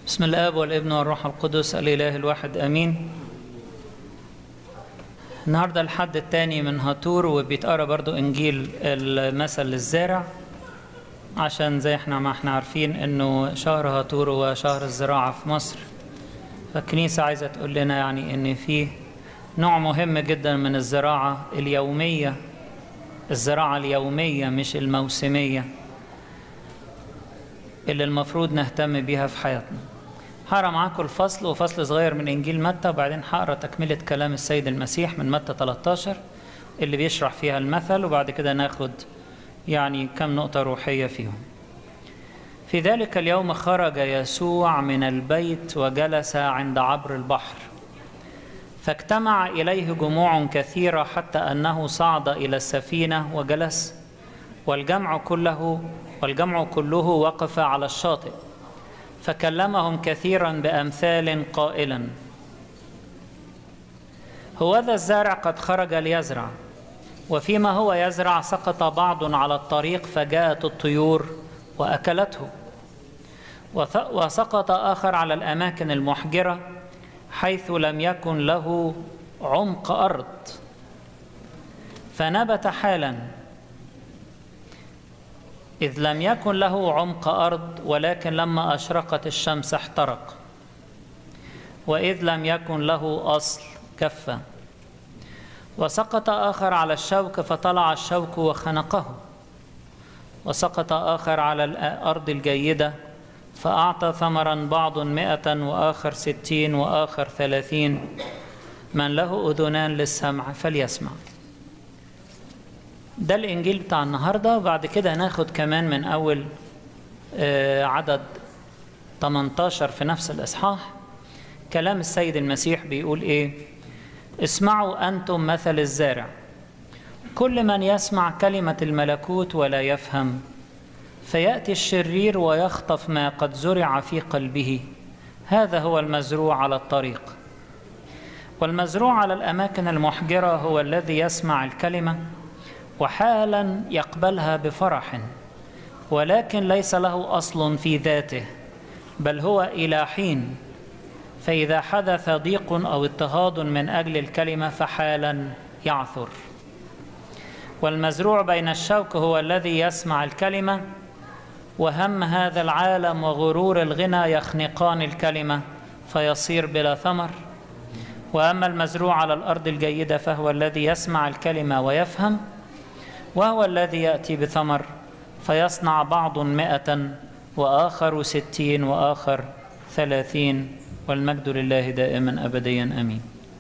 بسم الاب والابن والروح القدس الاله الواحد امين النهارده الحد الثاني من هاتور وبيتقرا برضو انجيل المثل للزارع عشان زي احنا ما احنا عارفين انه شهر هاتور هو شهر الزراعه في مصر فالكنيسه عايزه تقول لنا يعني ان في نوع مهم جدا من الزراعه اليوميه الزراعه اليوميه مش الموسميه اللي المفروض نهتم بيها في حياتنا هقرا معاكم الفصل وفصل صغير من انجيل متى وبعدين هقرا تكمله كلام السيد المسيح من متى 13 اللي بيشرح فيها المثل وبعد كده ناخد يعني كم نقطه روحيه فيهم في ذلك اليوم خرج يسوع من البيت وجلس عند عبر البحر فاجتمع اليه جموع كثيره حتى انه صعد الى السفينه وجلس والجمع كله والجمع كله وقف على الشاطئ فكلمهم كثيرا بامثال قائلا هوذا الزارع قد خرج ليزرع وفيما هو يزرع سقط بعض على الطريق فجاءت الطيور واكلته وسقط اخر على الاماكن المحجره حيث لم يكن له عمق ارض فنبت حالا إذ لم يكن له عمق أرض ولكن لما أشرقت الشمس احترق وإذ لم يكن له أصل كفة وسقط آخر على الشوك فطلع الشوك وخنقه وسقط آخر على الأرض الجيدة فأعطى ثمرا بعض مئة وآخر ستين وآخر ثلاثين من له أذنان للسمع فليسمع ده الانجيل بتاع النهارده وبعد كده هناخد كمان من اول عدد 18 في نفس الاصحاح كلام السيد المسيح بيقول ايه اسمعوا انتم مثل الزارع كل من يسمع كلمه الملكوت ولا يفهم فياتي الشرير ويخطف ما قد زرع في قلبه هذا هو المزروع على الطريق والمزروع على الاماكن المحجره هو الذي يسمع الكلمه وحالا يقبلها بفرح ولكن ليس له اصل في ذاته بل هو الى حين فاذا حدث ضيق او اضطهاد من اجل الكلمه فحالا يعثر والمزروع بين الشوك هو الذي يسمع الكلمه وهم هذا العالم وغرور الغنى يخنقان الكلمه فيصير بلا ثمر واما المزروع على الارض الجيده فهو الذي يسمع الكلمه ويفهم وهو الذي يأتي بثمر فيصنع بعض مئة وآخر ستين وآخر ثلاثين والمجد لله دائما أبديا أمين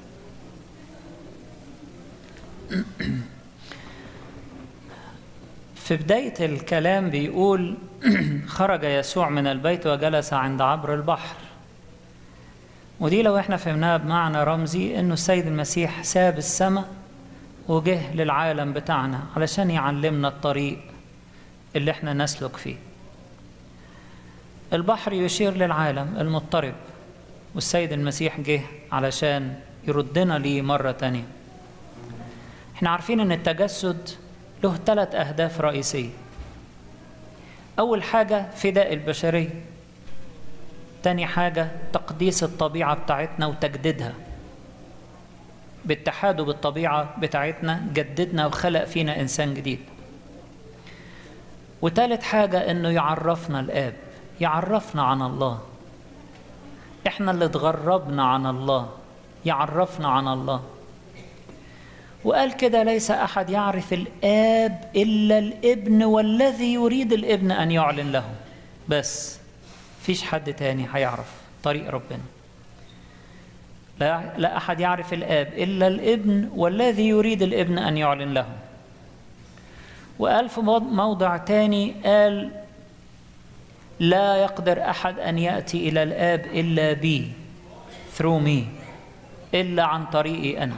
في بداية الكلام بيقول خرج يسوع من البيت وجلس عند عبر البحر ودي لو احنا فهمناها بمعنى رمزي انه السيد المسيح ساب السماء وجه للعالم بتاعنا علشان يعلمنا الطريق اللي احنا نسلك فيه البحر يشير للعالم المضطرب والسيد المسيح جه علشان يردنا ليه مرة تانية احنا عارفين ان التجسد له ثلاث اهداف رئيسية اول حاجة فداء البشرية تاني حاجة تقديس الطبيعة بتاعتنا وتجديدها باتحاده بالطبيعة بتاعتنا جددنا وخلق فينا إنسان جديد وتالت حاجة إنه يعرفنا الآب يعرفنا عن الله إحنا اللي اتغربنا عن الله يعرفنا عن الله وقال كده ليس أحد يعرف الآب إلا الابن والذي يريد الابن أن يعلن له بس فيش حد تاني هيعرف طريق ربنا لا, لا أحد يعرف الآب إلا الابن والذي يريد الابن أن يعلن له وقال في موضع تاني قال لا يقدر أحد أن يأتي إلى الآب إلا بي through me إلا عن طريقي أنا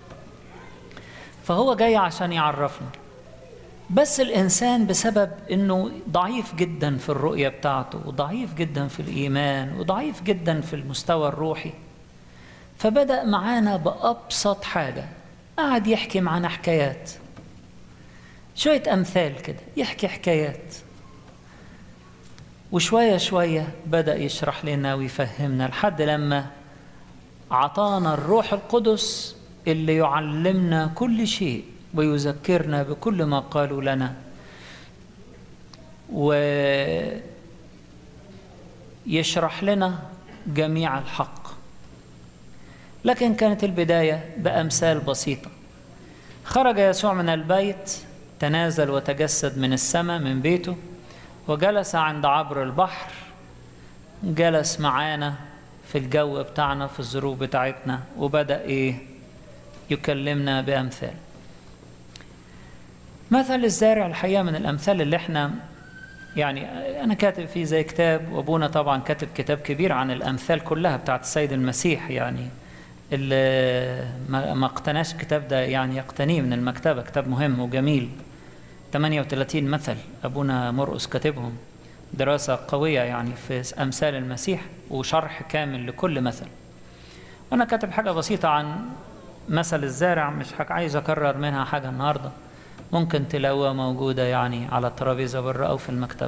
فهو جاي عشان يعرفنا بس الإنسان بسبب أنه ضعيف جدا في الرؤية بتاعته وضعيف جدا في الإيمان وضعيف جدا في المستوى الروحي فبدأ معانا بأبسط حاجة قعد يحكي معانا حكايات شوية أمثال كده يحكي حكايات وشوية شوية بدأ يشرح لنا ويفهمنا لحد لما عطانا الروح القدس اللي يعلمنا كل شيء ويذكرنا بكل ما قالوا لنا ويشرح لنا جميع الحق لكن كانت البداية بأمثال بسيطة خرج يسوع من البيت تنازل وتجسد من السماء من بيته وجلس عند عبر البحر جلس معانا في الجو بتاعنا في الظروف بتاعتنا وبدأ إيه يكلمنا بأمثال مثل الزارع الحقيقة من الأمثال اللي احنا يعني أنا كاتب فيه زي كتاب وأبونا طبعا كاتب كتاب كبير عن الأمثال كلها بتاعت السيد المسيح يعني اللي ما اقتناش الكتاب ده يعني يقتنيه من المكتبة كتاب مهم وجميل 38 مثل أبونا مرقس كاتبهم دراسة قوية يعني في أمثال المسيح وشرح كامل لكل مثل وأنا كاتب حاجة بسيطة عن مثل الزارع مش حاجة عايز أكرر منها حاجة النهاردة ممكن تلاقوها موجودة يعني على الترابيزة بره أو في المكتبة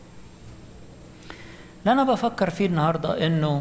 اللي أنا بفكر فيه النهاردة إنه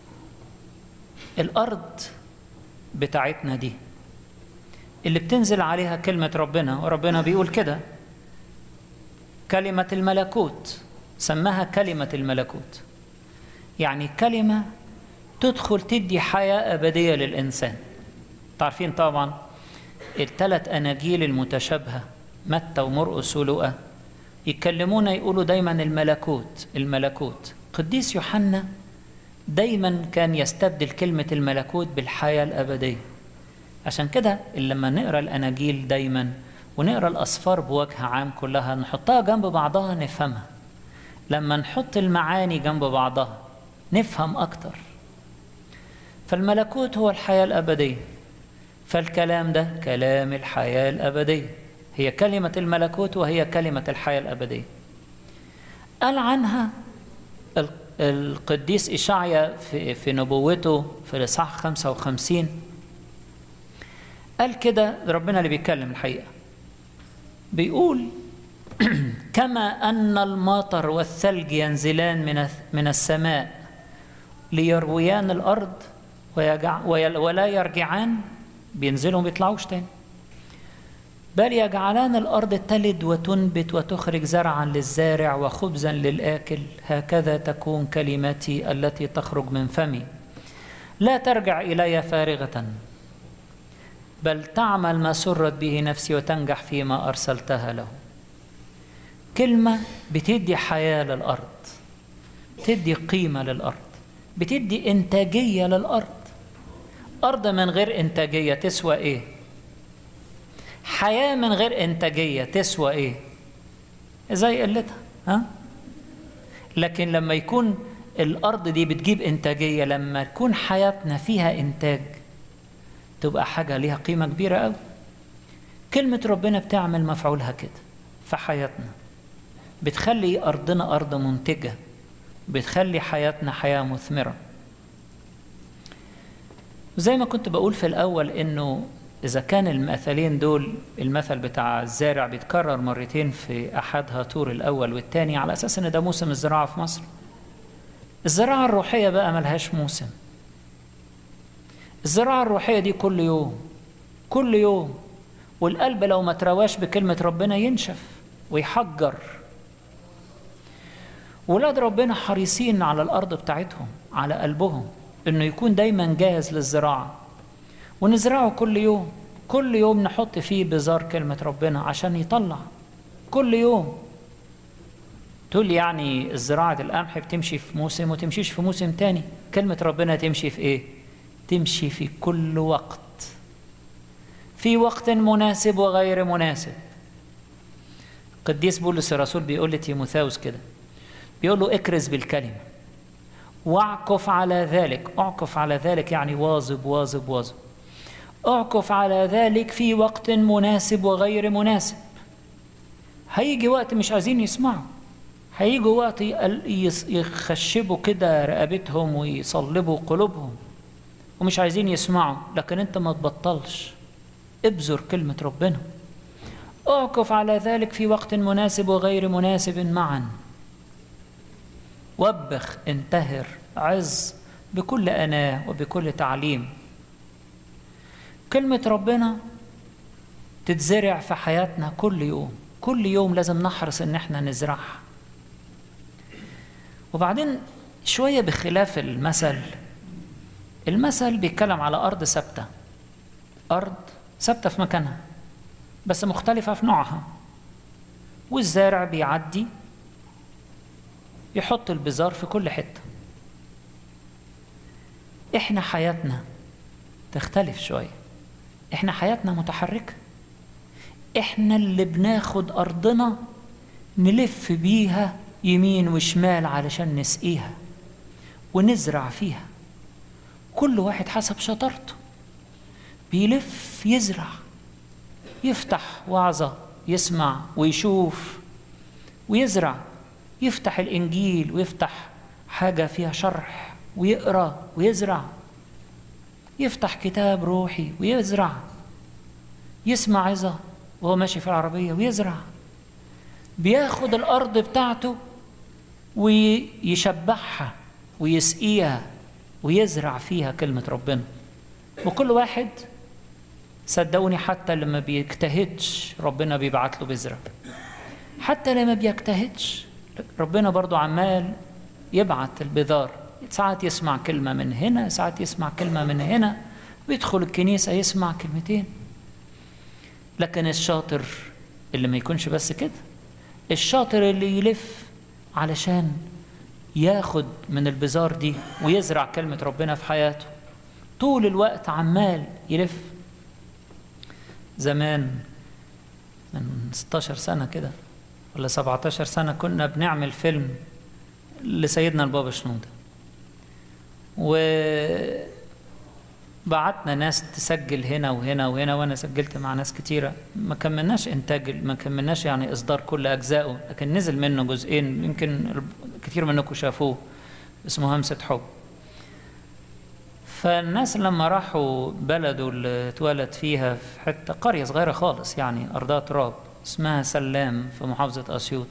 الأرض بتاعتنا دي اللي بتنزل عليها كلمة ربنا وربنا بيقول كده كلمة الملكوت سماها كلمة الملكوت يعني كلمة تدخل تدي حياة أبدية للإنسان تعرفين طبعا الثلاث أناجيل المتشابهة متى ومرقس ولوقا يتكلمونا يقولوا دايما الملكوت الملكوت قديس يوحنا دايما كان يستبدل كلمة الملكوت بالحياة الأبدية عشان كده لما نقرا الأناجيل دايما ونقرا الأسفار بوجه عام كلها نحطها جنب بعضها نفهمها لما نحط المعاني جنب بعضها نفهم أكتر فالملكوت هو الحياة الأبدية فالكلام ده كلام الحياة الأبدية هي كلمة الملكوت وهي كلمة الحياة الأبدية قال عنها القديس إشعيا في, في نبوته في الإصحاح 55 قال كده ربنا اللي بيتكلم الحقيقة بيقول كما أن المطر والثلج ينزلان من من السماء ليرويان الأرض ويجع ولا يرجعان بينزلوا ما بيطلعوش تاني بل يجعلان الأرض تلد وتنبت وتخرج زرعا للزارع وخبزا للآكل هكذا تكون كلمتي التي تخرج من فمي لا ترجع إلي فارغة بل تعمل ما سرت به نفسي وتنجح فيما أرسلتها له كلمة بتدي حياة للأرض بتدي قيمة للأرض بتدي إنتاجية للأرض أرض من غير إنتاجية تسوى إيه؟ حياة من غير إنتاجية تسوى إيه؟ زي قلتها ها؟ لكن لما يكون الأرض دي بتجيب إنتاجية لما تكون حياتنا فيها إنتاج تبقى حاجة ليها قيمة كبيرة أوي كلمة ربنا بتعمل مفعولها كده في حياتنا بتخلي أرضنا أرض منتجة بتخلي حياتنا حياة مثمرة زي ما كنت بقول في الأول إنه إذا كان المثلين دول المثل بتاع الزارع بيتكرر مرتين في أحدها طور الأول والتاني على أساس إن ده موسم الزراعة في مصر الزراعة الروحية بقى ملهاش موسم الزراعة الروحية دي كل يوم كل يوم والقلب لو ما ترواش بكلمة ربنا ينشف ويحجر ولاد ربنا حريصين على الأرض بتاعتهم على قلبهم إنه يكون دايما جاهز للزراعة ونزرعه كل يوم كل يوم نحط فيه بذار كلمة ربنا عشان يطلع كل يوم تقول يعني زراعة القمح بتمشي في موسم وتمشيش في موسم تاني كلمة ربنا تمشي في ايه تمشي في كل وقت في وقت مناسب وغير مناسب قديس بولس الرسول بيقول لتيموثاوس كده بيقول له اكرز بالكلمة واعكف على ذلك اعكف على ذلك يعني واظب واظب واظب اعكف على ذلك في وقت مناسب وغير مناسب هيجي وقت مش عايزين يسمعوا هيجوا وقت يخشبوا كده رقبتهم ويصلبوا قلوبهم ومش عايزين يسمعوا لكن انت ما تبطلش ابذر كلمة ربنا اعكف على ذلك في وقت مناسب وغير مناسب معا وبخ انتهر عز بكل أناة وبكل تعليم كلمة ربنا تتزرع في حياتنا كل يوم كل يوم لازم نحرص ان احنا نزرعها وبعدين شوية بخلاف المثل المثل بيتكلم على أرض ثابتة أرض ثابتة في مكانها بس مختلفة في نوعها والزارع بيعدي يحط البذار في كل حتة احنا حياتنا تختلف شوية احنا حياتنا متحركة احنا اللي بناخد أرضنا نلف بيها يمين وشمال علشان نسقيها ونزرع فيها كل واحد حسب شطارته بيلف يزرع يفتح وعظة يسمع ويشوف ويزرع يفتح الإنجيل ويفتح حاجة فيها شرح ويقرأ ويزرع يفتح كتاب روحي ويزرع يسمع عظة وهو ماشي في العربية ويزرع بياخد الأرض بتاعته ويشبعها ويسقيها ويزرع فيها كلمة ربنا وكل واحد صدقوني حتى لما بيجتهدش ربنا بيبعت له بذرة حتى لما بيجتهدش ربنا برضو عمال يبعت البذار ساعات يسمع كلمة من هنا ساعات يسمع كلمة من هنا ويدخل الكنيسة يسمع كلمتين لكن الشاطر اللي ما يكونش بس كده الشاطر اللي يلف علشان ياخد من البزار دي ويزرع كلمة ربنا في حياته طول الوقت عمال يلف زمان من 16 سنة كده ولا 17 سنة كنا بنعمل فيلم لسيدنا البابا شنودة وبعتنا ناس تسجل هنا وهنا وهنا وانا سجلت مع ناس كتيرة ما كملناش انتاج ما كملناش يعني اصدار كل اجزائه لكن نزل منه جزئين يمكن كتير منكم شافوه اسمه همسة حب فالناس لما راحوا بلده اللي اتولد فيها في حتة قرية صغيرة خالص يعني أرضها تراب اسمها سلام في محافظة أسيوط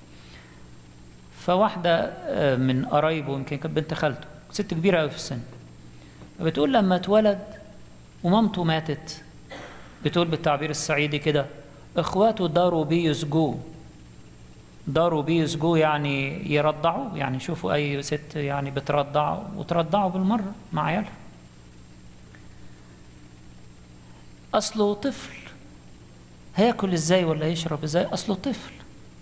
فواحدة من قرايبه يمكن كانت بنت خالته ست كبيرة أوي في السن بتقول لما اتولد ومامته ماتت بتقول بالتعبير الصعيدي كده اخواته داروا بيه يسجوه داروا بيه يسجوه يعني يرضعوا يعني شوفوا اي ست يعني بترضع وترضعوا بالمره مع عيالها اصله طفل هياكل ازاي ولا يشرب ازاي اصله طفل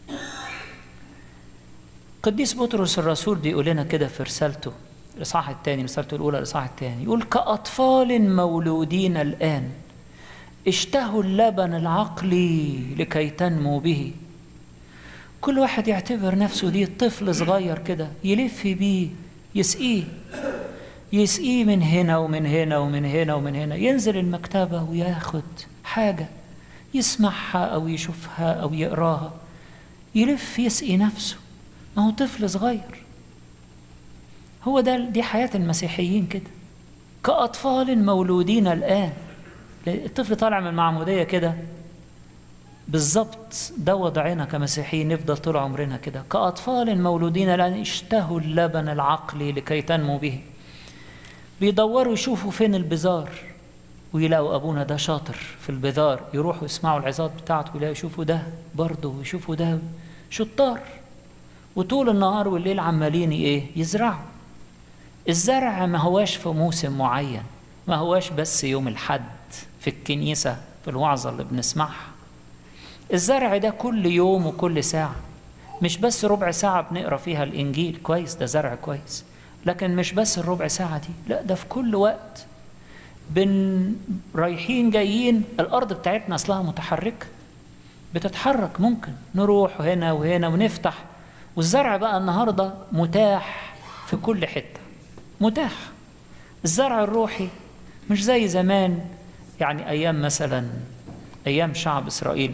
قديس بطرس الرسول بيقول لنا كده في رسالته الاصحاح الثاني رسالته الاولى الاصحاح الثاني يقول كاطفال مولودين الان اشتهوا اللبن العقلي لكي تنمو به كل واحد يعتبر نفسه دي طفل صغير كده يلف بيه يسقيه يسقيه من هنا ومن هنا ومن هنا ومن هنا ينزل المكتبة وياخد حاجة يسمعها أو يشوفها أو يقراها يلف يسقي نفسه ما هو طفل صغير هو ده دي حياة المسيحيين كده كأطفال مولودين الآن الطفل طالع من المعمودية كده بالظبط ده وضعنا كمسيحيين نفضل طول عمرنا كده كأطفال مولودين الآن اشتهوا اللبن العقلي لكي تنمو به بيدوروا يشوفوا فين البزار ويلاقوا أبونا ده شاطر في البذار يروحوا يسمعوا العظات بتاعته ويلاقوا يشوفوا ده برضه ويشوفوا ده شطار وطول النهار والليل عمالين ايه يزرعوا الزرع ما هواش في موسم معين ما هواش بس يوم الحد في الكنيسة في الوعظة اللي بنسمعها الزرع ده كل يوم وكل ساعة مش بس ربع ساعة بنقرا فيها الإنجيل كويس ده زرع كويس لكن مش بس الربع ساعة دي لا ده في كل وقت بن رايحين جايين الأرض بتاعتنا أصلها متحركة بتتحرك ممكن نروح هنا وهنا ونفتح والزرع بقى النهارده متاح في كل حتة متاح الزرع الروحي مش زي زمان يعني أيام مثلا أيام شعب إسرائيل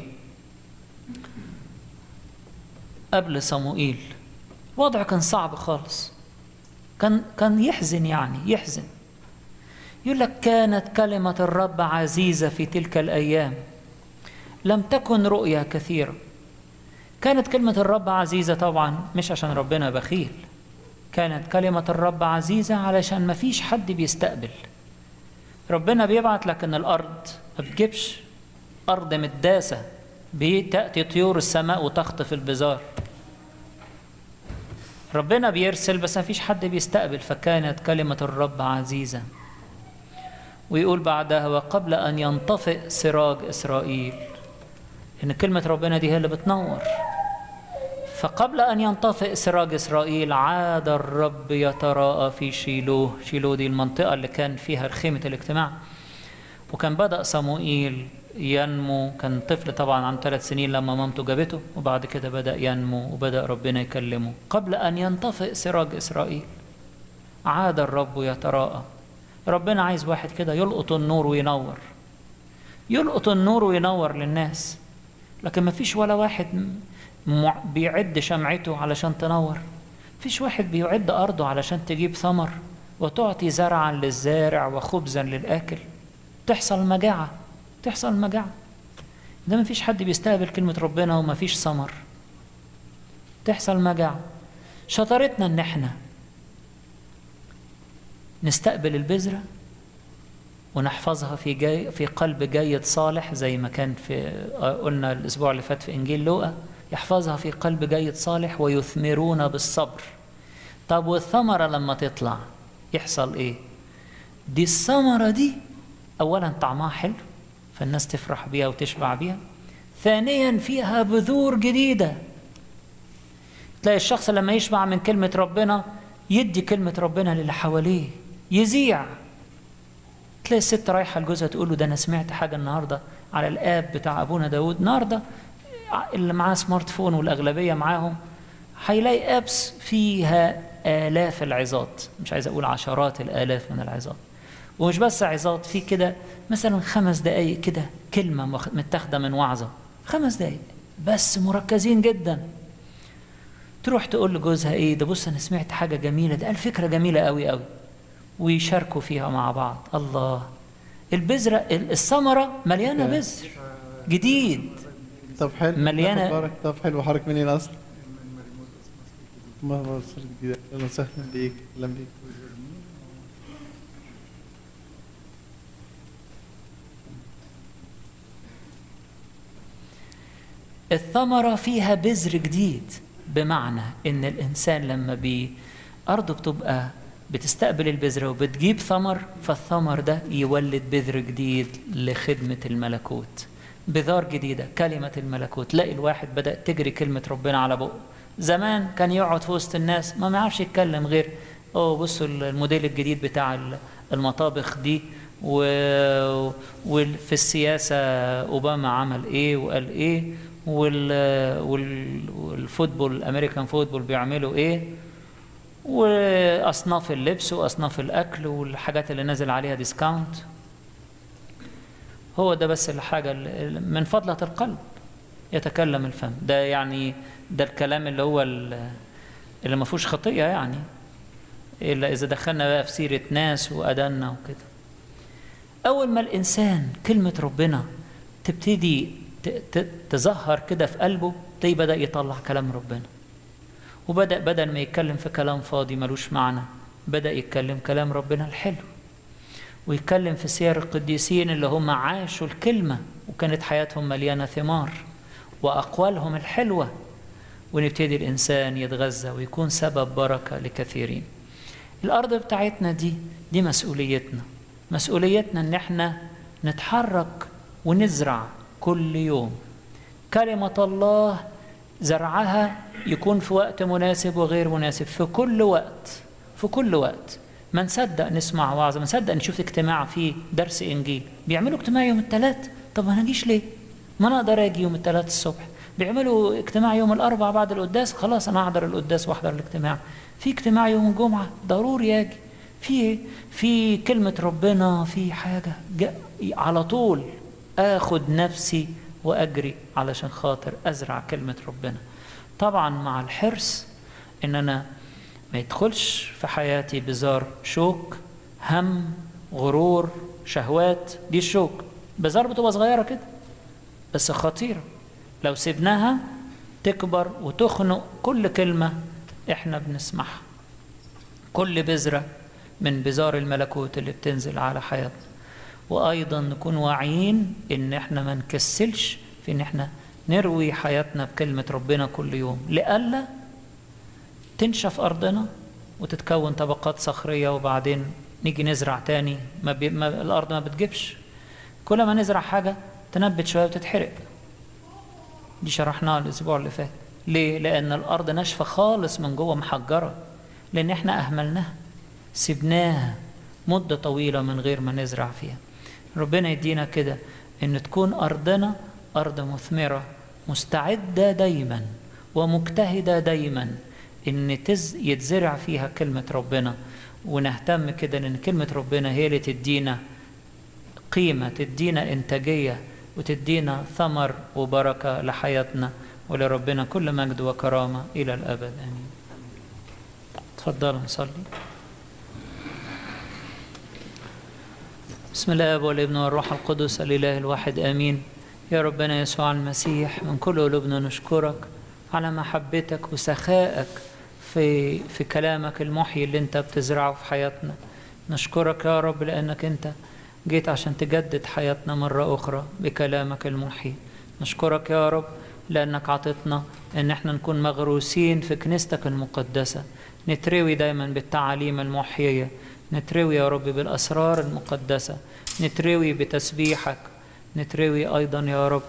قبل صموئيل الوضع كان صعب خالص كان كان يحزن يعني يحزن يقول لك كانت كلمة الرب عزيزة في تلك الأيام لم تكن رؤيا كثيرة كانت كلمة الرب عزيزة طبعا مش عشان ربنا بخيل كانت كلمة الرب عزيزة علشان ما فيش حد بيستقبل ربنا بيبعت لكن الأرض ما بتجيبش أرض متداسة بتأتي طيور السماء وتخطف البزار ربنا بيرسل بس ما فيش حد بيستقبل فكانت كلمة الرب عزيزة ويقول بعدها وقبل أن ينطفئ سراج إسرائيل إن كلمة ربنا دي هي اللي بتنور فقبل أن ينطفئ سراج إسرائيل عاد الرب يتراءى في شيلوه شيلوه دي المنطقة اللي كان فيها خيمة الاجتماع وكان بدأ صموئيل ينمو كان طفل طبعا عن ثلاث سنين لما مامته جابته وبعد كده بدأ ينمو وبدأ ربنا يكلمه قبل أن ينطفئ سراج إسرائيل عاد الرب يتراءى ربنا عايز واحد كده يلقط النور وينور يلقط النور وينور للناس لكن ما فيش ولا واحد بيعد شمعته علشان تنور فيش واحد بيعد أرضه علشان تجيب ثمر وتعطي زرعا للزارع وخبزا للآكل تحصل مجاعة تحصل مجاعة ده ما فيش حد بيستقبل كلمة ربنا وما فيش ثمر تحصل مجاعة شطارتنا ان احنا نستقبل البذرة ونحفظها في جاي في قلب جيد صالح زي ما كان في قلنا الاسبوع اللي فات في انجيل لوقا يحفظها في قلب جيد صالح ويثمرون بالصبر طب والثمرة لما تطلع يحصل ايه دي الثمرة دي اولا طعمها حلو فالناس تفرح بيها وتشبع بيها ثانيا فيها بذور جديدة تلاقي الشخص لما يشبع من كلمة ربنا يدي كلمة ربنا للي حواليه يذيع تلاقي الست رايحة لجوزها تقول له ده أنا سمعت حاجة النهاردة على الآب بتاع أبونا داود النهاردة اللي معاه سمارت فون والأغلبية معاهم هيلاقي أبس فيها آلاف العظات مش عايز أقول عشرات الآلاف من العظات ومش بس عظات في كده مثلا خمس دقايق كده كلمة متاخدة من وعظة خمس دقايق بس مركزين جدا تروح تقول لجوزها ايه ده بص انا سمعت حاجة جميلة ده قال فكرة جميلة قوي قوي ويشاركوا فيها مع بعض الله البذرة الثمرة مليانة بذر جديد طب حلو مليانة- بارك طب حلو حضرتك منين اصلا؟ ما هو صرت جديدة اهلا وسهلا بيك اهلا بيك الثمرة فيها بذر جديد بمعنى ان الانسان لما بي ارضه بتبقى بتستقبل البذرة وبتجيب ثمر فالثمر ده يولد بذر جديد لخدمة الملكوت بذار جديدة كلمة الملكوت تلاقي الواحد بدأ تجري كلمة ربنا على بقه زمان كان يقعد في وسط الناس ما يعرفش يتكلم غير اه بصوا الموديل الجديد بتاع المطابخ دي و... وفي السياسة أوباما عمل إيه وقال إيه وال... وال... والفوتبول الأمريكان فوتبول بيعملوا إيه واصناف اللبس واصناف الاكل والحاجات اللي نازل عليها ديسكاونت هو ده بس الحاجه اللي من فضله القلب يتكلم الفم ده يعني ده الكلام اللي هو ال- اللي ما فيهوش خطيه يعني الا اذا دخلنا بقى في سيره ناس وادنا وكده اول ما الانسان كلمه ربنا تبتدي ت- ت- تظهر كده في قلبه تلاقيه بدا يطلع كلام ربنا وبدأ بدل ما يتكلم في كلام فاضي ملوش معنى بدأ يتكلم كلام ربنا الحلو ويتكلم في سير القديسين اللي هم عاشوا الكلمة وكانت حياتهم مليانة ثمار وأقوالهم الحلوة ونبتدي الإنسان يتغذى ويكون سبب بركة لكثيرين الأرض بتاعتنا دي دي مسؤوليتنا مسؤوليتنا إن احنا نتحرك ونزرع كل يوم كلمة الله زرعها يكون في وقت مناسب وغير مناسب في كل وقت في كل وقت ما نصدق نسمع وعظة ما نصدق نشوف اجتماع فيه درس إنجيل بيعملوا اجتماع يوم الثلاث طب ما نجيش ليه ما أنا أقدر أجي يوم الثلاث الصبح بيعملوا اجتماع يوم الأربع بعد القداس خلاص أنا أحضر القداس وأحضر الاجتماع في اجتماع يوم الجمعة ضروري أجي في في كلمة ربنا في حاجة جا- على طول آخد نفسي وأجري علشان خاطر أزرع كلمة ربنا طبعا مع الحرص إن أنا ما يدخلش في حياتي بزار شوك هم غرور شهوات دي الشوك بزار بتبقى صغيرة كده بس خطيرة لو سيبناها تكبر وتخنق كل كلمة احنا بنسمعها كل بذرة من بذار الملكوت اللي بتنزل على حياتنا وأيضا نكون واعيين إن إحنا ما نكسلش في إن إحنا نروي حياتنا بكلمة ربنا كل يوم لئلا تنشف أرضنا وتتكون طبقات صخرية وبعدين نيجي نزرع تاني ما, بي... ما الأرض ما بتجيبش كل ما نزرع حاجة تنبت شوية وتتحرق دي شرحناها الأسبوع اللي فات ليه؟ لأن الأرض ناشفة خالص من جوه محجرة لأن إحنا أهملناها سبناها مدة طويلة من غير ما نزرع فيها ربنا يدينا كده إن تكون أرضنا أرض مثمرة مستعدة دايما ومجتهدة دايما إن تز يتزرع فيها كلمة ربنا ونهتم كده لأن كلمة ربنا هي اللي تدينا قيمة تدينا إنتاجية وتدينا ثمر وبركة لحياتنا ولربنا كل مجد وكرامة إلى الأبد آمين تفضلوا نصلي بسم الله والابن والروح القدس الإله الواحد آمين يا ربنا يسوع المسيح من كل قلوبنا نشكرك على محبتك وسخائك في في كلامك المحيي اللي انت بتزرعه في حياتنا نشكرك يا رب لأنك انت جيت عشان تجدد حياتنا مرة أخرى بكلامك المحيي نشكرك يا رب لأنك عطتنا إن احنا نكون مغروسين في كنيستك المقدسة نتروي دايما بالتعاليم المحيية نتروي يا رب بالأسرار المقدسة نتروي بتسبيحك نتروي أيضا يا رب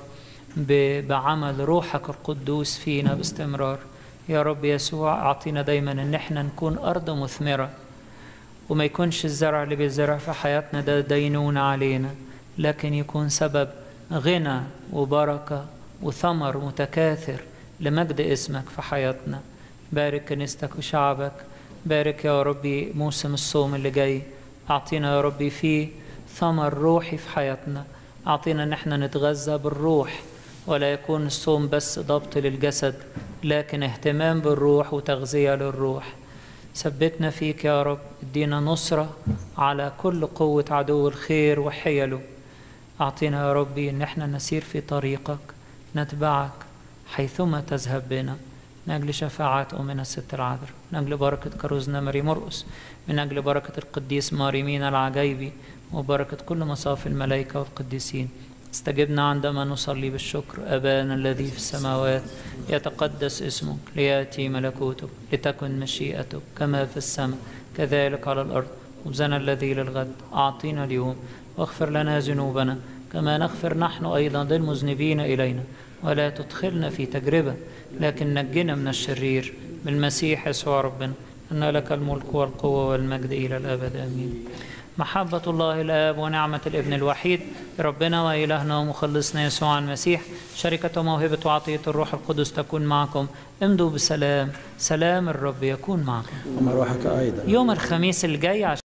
بعمل روحك القدوس فينا باستمرار يا رب يسوع أعطينا دايما إن احنا نكون أرض مثمرة وما يكونش الزرع اللي بيزرع في حياتنا ده دينون علينا لكن يكون سبب غنى وبركة وثمر متكاثر لمجد اسمك في حياتنا بارك كنيستك وشعبك بارك يا ربي موسم الصوم اللي جاي أعطينا يا ربي فيه ثمر روحي في حياتنا أعطينا إن احنا نتغذى بالروح ولا يكون الصوم بس ضبط للجسد لكن اهتمام بالروح وتغذية للروح ثبتنا فيك يا رب ادينا نصرة على كل قوة عدو الخير وحيله أعطينا يا ربي إن احنا نسير في طريقك نتبعك حيثما تذهب بنا من أجل شفاعات أمنا الست العذراء من أجل بركة كروزنا ماري مرقس من أجل بركة القديس ماريمين العجيبي وبركة كل مصاف الملائكة والقديسين استجبنا عندما نصلي بالشكر أبانا الذي في السماوات يتقدس اسمك ليأتي ملكوتك لتكن مشيئتك كما في السماء كذلك على الأرض خبزنا الذي للغد أعطينا اليوم واغفر لنا ذنوبنا كما نغفر نحن أيضا للمذنبين إلينا ولا تدخلنا في تجربة لكن نجنا من الشرير بالمسيح يسوع ربنا أن لك الملك والقوة والمجد إلى الأبد آمين محبة الله الآب ونعمة الابن الوحيد ربنا وإلهنا ومخلصنا يسوع المسيح شركة وموهبة وعطية الروح القدس تكون معكم امضوا بسلام سلام الرب يكون معكم ومع روحك أيضا يوم الخميس الجاي